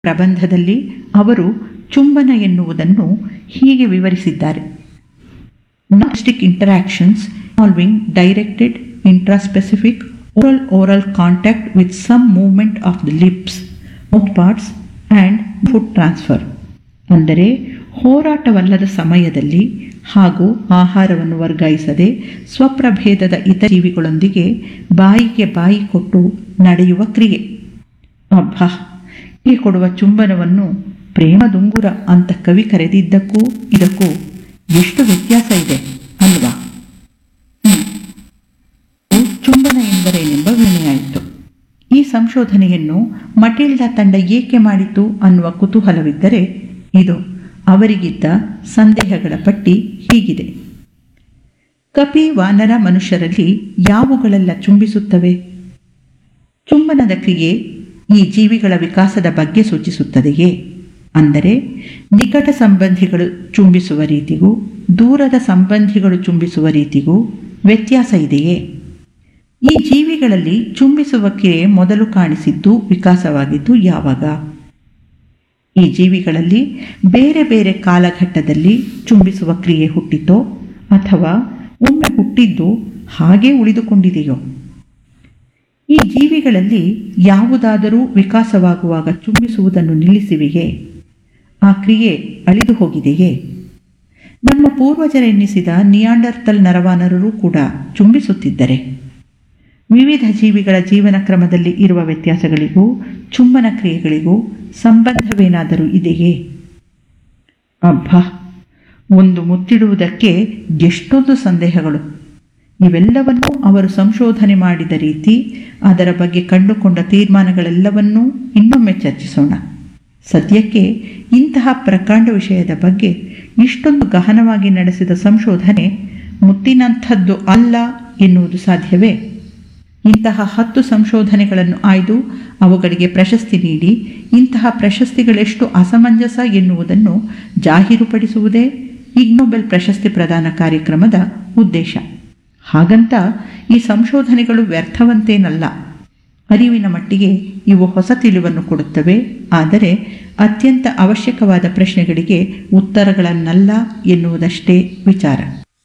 ಪ್ರಬಂಧದಲ್ಲಿ ಅವರು ಚುಂಬನ ಎನ್ನುವುದನ್ನು ಹೀಗೆ ವಿವರಿಸಿದ್ದಾರೆ gnostic interactions involving directed intraspecific oral oral contact with some movement of the lips, mouth parts and food transfer. ಅಂದರೆ ಹೋರಾಟವಲ್ಲದ ಸಮಯದಲ್ಲಿ ಹಾಗೂ ಆಹಾರವನ್ನು ವರ್ಗಾಯಿಸದೆ ಸ್ವಪ್ರಭೇದದ ಇತರ ಜೀವಿಗಳೊಂದಿಗೆ ಬಾಯಿಗೆ ಬಾಯಿ ಕೊಟ್ಟು ನಡೆಯುವ ಕ್ರಿಯೆ ಅಬ್ಬಾ ಈ ಕೊಡುವ ಚುಂಬನವನ್ನು ಪ್ರೇಮದುಂಗುರ ಅಂತ ಕವಿ ಕರೆದಿದ್ದಕ್ಕೂ ಇದಕ್ಕೂ ಎಷ್ಟು ವ್ಯತ್ಯಾಸ ಇದೆ ಅಲ್ವಾ ಚುಂಬನ ಎಂದರೇನೆಂಬ ವಿಮೆಯಾಯಿತು ಈ ಸಂಶೋಧನೆಯನ್ನು ಮಟಿಲ್ಡಾ ತಂಡ ಏಕೆ ಮಾಡಿತು ಅನ್ನುವ ಕುತೂಹಲವಿದ್ದರೆ ಇದು ಅವರಿಗಿದ್ದ ಸಂದೇಹಗಳ ಪಟ್ಟಿ ಹೀಗಿದೆ ಕಪಿ ವಾನರ ಮನುಷ್ಯರಲ್ಲಿ ಯಾವುಗಳೆಲ್ಲ ಚುಂಬಿಸುತ್ತವೆ ಚುಂಬನದ ಕ್ರಿಯೆ ಈ ಜೀವಿಗಳ ವಿಕಾಸದ ಬಗ್ಗೆ ಸೂಚಿಸುತ್ತದೆಯೇ ಅಂದರೆ ನಿಕಟ ಸಂಬಂಧಿಗಳು ಚುಂಬಿಸುವ ರೀತಿಗೂ ದೂರದ ಸಂಬಂಧಿಗಳು ಚುಂಬಿಸುವ ರೀತಿಗೂ ವ್ಯತ್ಯಾಸ ಇದೆಯೇ ಈ ಜೀವಿಗಳಲ್ಲಿ ಚುಂಬಿಸುವ ಕ್ರಿಯೆ ಮೊದಲು ಕಾಣಿಸಿದ್ದು ವಿಕಾಸವಾಗಿದ್ದು ಯಾವಾಗ ಈ ಜೀವಿಗಳಲ್ಲಿ ಬೇರೆ ಬೇರೆ ಕಾಲಘಟ್ಟದಲ್ಲಿ ಚುಂಬಿಸುವ ಕ್ರಿಯೆ ಹುಟ್ಟಿತೋ ಅಥವಾ ಒಮ್ಮೆ ಹುಟ್ಟಿದ್ದು ಹಾಗೇ ಉಳಿದುಕೊಂಡಿದೆಯೋ ಈ ಜೀವಿಗಳಲ್ಲಿ ಯಾವುದಾದರೂ ವಿಕಾಸವಾಗುವಾಗ ಚುಂಬಿಸುವುದನ್ನು ನಿಲ್ಲಿಸಿವೆಯೇ ಆ ಕ್ರಿಯೆ ಅಳಿದು ಹೋಗಿದೆಯೇ ನಮ್ಮ ಪೂರ್ವಜರೆನ್ನಿಸಿದ ನಿಯಾಂಡರ್ತಲ್ ನರವಾನರರು ಕೂಡ ಚುಂಬಿಸುತ್ತಿದ್ದರೆ ವಿವಿಧ ಜೀವಿಗಳ ಜೀವನ ಕ್ರಮದಲ್ಲಿ ಇರುವ ವ್ಯತ್ಯಾಸಗಳಿಗೂ ಚುಂಬನ ಕ್ರಿಯೆಗಳಿಗೂ ಸಂಬಂಧವೇನಾದರೂ ಇದೆಯೇ ಅಬ್ಬಾ ಒಂದು ಮುತ್ತಿಡುವುದಕ್ಕೆ ಎಷ್ಟೊಂದು ಸಂದೇಹಗಳು ಇವೆಲ್ಲವನ್ನೂ ಅವರು ಸಂಶೋಧನೆ ಮಾಡಿದ ರೀತಿ ಅದರ ಬಗ್ಗೆ ಕಂಡುಕೊಂಡ ತೀರ್ಮಾನಗಳೆಲ್ಲವನ್ನೂ ಇನ್ನೊಮ್ಮೆ ಚರ್ಚಿಸೋಣ ಸದ್ಯಕ್ಕೆ ಇಂತಹ ಪ್ರಕಾಂಡ ವಿಷಯದ ಬಗ್ಗೆ ಇಷ್ಟೊಂದು ಗಹನವಾಗಿ ನಡೆಸಿದ ಸಂಶೋಧನೆ ಮುತ್ತಿನಂಥದ್ದು ಅಲ್ಲ ಎನ್ನುವುದು ಸಾಧ್ಯವೇ ಇಂತಹ ಹತ್ತು ಸಂಶೋಧನೆಗಳನ್ನು ಆಯ್ದು ಅವುಗಳಿಗೆ ಪ್ರಶಸ್ತಿ ನೀಡಿ ಇಂತಹ ಪ್ರಶಸ್ತಿಗಳೆಷ್ಟು ಅಸಮಂಜಸ ಎನ್ನುವುದನ್ನು ಜಾಹೀರುಪಡಿಸುವುದೇ ಇಗ್ನೋಬೆಲ್ ಪ್ರಶಸ್ತಿ ಪ್ರದಾನ ಕಾರ್ಯಕ್ರಮದ ಉದ್ದೇಶ ಹಾಗಂತ ಈ ಸಂಶೋಧನೆಗಳು ವ್ಯರ್ಥವಂತೇನಲ್ಲ ಅರಿವಿನ ಮಟ್ಟಿಗೆ ಇವು ಹೊಸ ತಿಳಿವನ್ನು ಕೊಡುತ್ತವೆ ಆದರೆ ಅತ್ಯಂತ ಅವಶ್ಯಕವಾದ ಪ್ರಶ್ನೆಗಳಿಗೆ ಉತ್ತರಗಳನ್ನಲ್ಲ ಎನ್ನುವುದಷ್ಟೇ ವಿಚಾರ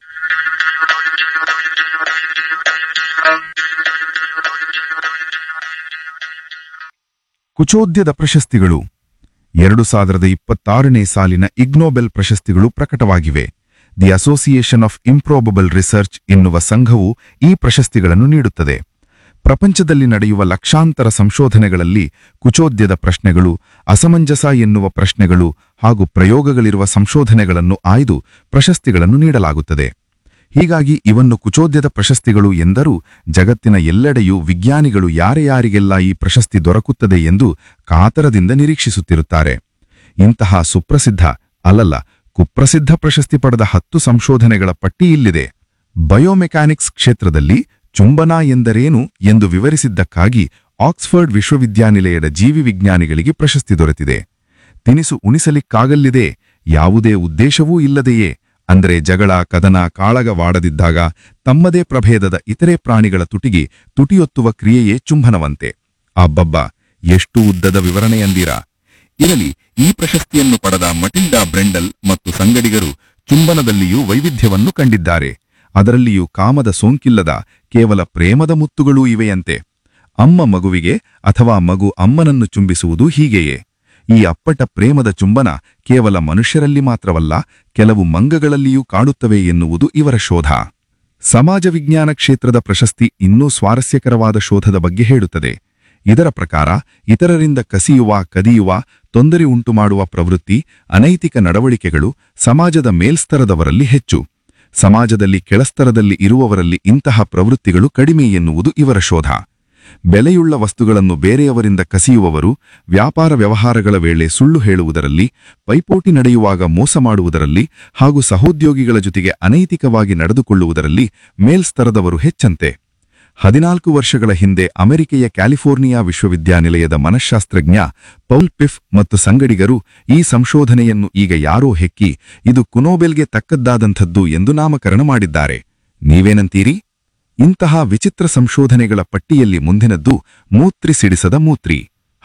ಕುಚೋದ್ಯದ ಪ್ರಶಸ್ತಿಗಳು ಎರಡು ಸಾವಿರದ ಇಪ್ಪತ್ತಾರನೇ ಸಾಲಿನ ಇಗ್ನೋಬೆಲ್ ಪ್ರಶಸ್ತಿಗಳು ಪ್ರಕಟವಾಗಿವೆ the association of improbable research ಎನ್ನುವ ಸಂಘವು ಈ ಪ್ರಶಸ್ತಿಗಳನ್ನು ನೀಡುತ್ತದೆ ಪ್ರಪಂಚದಲ್ಲಿ ನಡೆಯುವ ಲಕ್ಷಾಂತರ ಸಂಶೋಧನೆಗಳಲ್ಲಿ ಕುಚೋದ್ಯದ ಪ್ರಶ್ನೆಗಳು ಅಸಮಂಜಸ ಎನ್ನುವ ಪ್ರಶ್ನೆಗಳು ಹಾಗೂ ಪ್ರಯೋಗಗಳಿರುವ ಸಂಶೋಧನೆಗಳನ್ನು ಆಯ್ದು ಪ್ರಶಸ್ತಿಗಳನ್ನು ನೀಡಲಾಗುತ್ತದೆ ಹೀಗಾಗಿ ಇವನ್ನು ಕುಚೋದ್ಯದ ಪ್ರಶಸ್ತಿಗಳು ಎಂದರೂ ಜಗತ್ತಿನ ಎಲ್ಲೆಡೆಯೂ ವಿಜ್ಞಾನಿಗಳು ಯಾರೆ ಯಾರಿಗೆಲ್ಲ ಈ ಪ್ರಶಸ್ತಿ ದೊರಕುತ್ತದೆ ಎಂದು ಕಾತರದಿಂದ ನಿರೀಕ್ಷಿಸುತ್ತಿರುತ್ತಾರೆ ಇಂತಹ ಸುಪ್ರಸಿದ್ಧ ಅಲ್ಲಲ್ಲ ಕುಪ್ರಸಿದ್ಧ ಪ್ರಶಸ್ತಿ ಪಡೆದ ಹತ್ತು ಸಂಶೋಧನೆಗಳ ಪಟ್ಟಿ ಇಲ್ಲಿದೆ ಬಯೋಮೆಕ್ಯಾನಿಕ್ಸ್ ಕ್ಷೇತ್ರದಲ್ಲಿ ಚುಂಬನ ಎಂದರೇನು ಎಂದು ವಿವರಿಸಿದ್ದಕ್ಕಾಗಿ ಆಕ್ಸ್ಫರ್ಡ್ ವಿಶ್ವವಿದ್ಯಾನಿಲಯದ ಜೀವಿ ವಿಜ್ಞಾನಿಗಳಿಗೆ ಪ್ರಶಸ್ತಿ ದೊರೆತಿದೆ ತಿನಿಸು ಉಣಿಸಲಿಕ್ಕಾಗಲ್ಲಿದೆ ಯಾವುದೇ ಉದ್ದೇಶವೂ ಇಲ್ಲದೆಯೇ ಅಂದರೆ ಜಗಳ ಕದನ ಕಾಳಗವಾಡದಿದ್ದಾಗ ತಮ್ಮದೇ ಪ್ರಭೇದದ ಇತರೆ ಪ್ರಾಣಿಗಳ ತುಟಿಗೆ ತುಟಿಯೊತ್ತುವ ಕ್ರಿಯೆಯೇ ಚುಂಬನವಂತೆ ಅಬ್ಬಬ್ಬ ಎಷ್ಟು ಉದ್ದದ ವಿವರಣೆಯಂದಿರಾ ಇರಲಿ ಈ ಪ್ರಶಸ್ತಿಯನ್ನು ಪಡೆದ ಮಟಿಲ್ಡಾ ಬ್ರೆಂಡಲ್ ಮತ್ತು ಸಂಗಡಿಗರು ಚುಂಬನದಲ್ಲಿಯೂ ವೈವಿಧ್ಯವನ್ನು ಕಂಡಿದ್ದಾರೆ ಅದರಲ್ಲಿಯೂ ಕಾಮದ ಸೋಂಕಿಲ್ಲದ ಕೇವಲ ಪ್ರೇಮದ ಮುತ್ತುಗಳೂ ಇವೆಯಂತೆ ಅಮ್ಮ ಮಗುವಿಗೆ ಅಥವಾ ಮಗು ಅಮ್ಮನನ್ನು ಚುಂಬಿಸುವುದು ಹೀಗೆಯೇ ಈ ಅಪ್ಪಟ ಪ್ರೇಮದ ಚುಂಬನ ಕೇವಲ ಮನುಷ್ಯರಲ್ಲಿ ಮಾತ್ರವಲ್ಲ ಕೆಲವು ಮಂಗಗಳಲ್ಲಿಯೂ ಕಾಡುತ್ತವೆ ಎನ್ನುವುದು ಇವರ ಶೋಧ ಸಮಾಜ ವಿಜ್ಞಾನ ಕ್ಷೇತ್ರದ ಪ್ರಶಸ್ತಿ ಇನ್ನೂ ಸ್ವಾರಸ್ಯಕರವಾದ ಶೋಧದ ಬಗ್ಗೆ ಹೇಳುತ್ತದೆ ಇದರ ಪ್ರಕಾರ ಇತರರಿಂದ ಕಸಿಯುವ ಕದಿಯುವ ತೊಂದರೆ ಉಂಟುಮಾಡುವ ಪ್ರವೃತ್ತಿ ಅನೈತಿಕ ನಡವಳಿಕೆಗಳು ಸಮಾಜದ ಮೇಲ್ಸ್ತರದವರಲ್ಲಿ ಹೆಚ್ಚು ಸಮಾಜದಲ್ಲಿ ಕೆಳಸ್ತರದಲ್ಲಿ ಇರುವವರಲ್ಲಿ ಇಂತಹ ಪ್ರವೃತ್ತಿಗಳು ಕಡಿಮೆ ಎನ್ನುವುದು ಇವರ ಶೋಧ ಬೆಲೆಯುಳ್ಳ ವಸ್ತುಗಳನ್ನು ಬೇರೆಯವರಿಂದ ಕಸಿಯುವವರು ವ್ಯಾಪಾರ ವ್ಯವಹಾರಗಳ ವೇಳೆ ಸುಳ್ಳು ಹೇಳುವುದರಲ್ಲಿ ಪೈಪೋಟಿ ನಡೆಯುವಾಗ ಮೋಸ ಮಾಡುವುದರಲ್ಲಿ ಹಾಗೂ ಸಹೋದ್ಯೋಗಿಗಳ ಜೊತೆಗೆ ಅನೈತಿಕವಾಗಿ ನಡೆದುಕೊಳ್ಳುವುದರಲ್ಲಿ ಮೇಲ್ಸ್ತರದವರು ಹೆಚ್ಚಂತೆ ಹದಿನಾಲ್ಕು ವರ್ಷಗಳ ಹಿಂದೆ ಅಮೆರಿಕೆಯ ಕ್ಯಾಲಿಫೋರ್ನಿಯಾ ವಿಶ್ವವಿದ್ಯಾನಿಲಯದ ಮನಃಶಾಸ್ತ್ರಜ್ಞ ಪೌಲ್ ಪಿಫ್ ಮತ್ತು ಸಂಗಡಿಗರು ಈ ಸಂಶೋಧನೆಯನ್ನು ಈಗ ಯಾರೋ ಹೆಕ್ಕಿ ಇದು ಕುನೋಬೆಲ್ಗೆ ತಕ್ಕದ್ದಾದಂಥದ್ದು ಎಂದು ನಾಮಕರಣ ಮಾಡಿದ್ದಾರೆ ನೀವೇನಂತೀರಿ ಇಂತಹ ವಿಚಿತ್ರ ಸಂಶೋಧನೆಗಳ ಪಟ್ಟಿಯಲ್ಲಿ ಮುಂದಿನದ್ದು ಮೂತ್ರಿ ಸಿಡಿಸದ ಮೂತ್ರಿ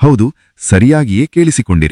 ಹೌದು ಸರಿಯಾಗಿಯೇ ಕೇಳಿಸಿಕೊಂಡಿರಿ